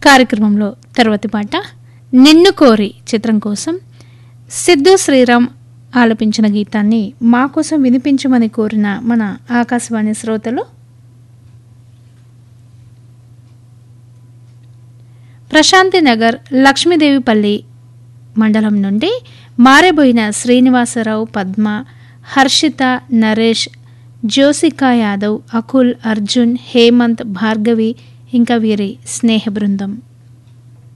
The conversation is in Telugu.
కార్యక్రమంలో తర్వాతి పాట నిన్ను కోరి చిత్రం కోసం సిద్ధు శ్రీరామ్ ఆలపించిన గీతాన్ని మా కోసం వినిపించమని కోరిన మన ఆకాశవాణి శ్రోతలు ప్రశాంతి నగర్ లక్ష్మీదేవిపల్లి మండలం నుండి మారేబోయిన శ్రీనివాసరావు పద్మ హర్షిత నరేష్ జ్యోసికా యాదవ్ అకుల్ అర్జున్ హేమంత్ భార్గవి ఇంకా వీరి స్నేహ బృందం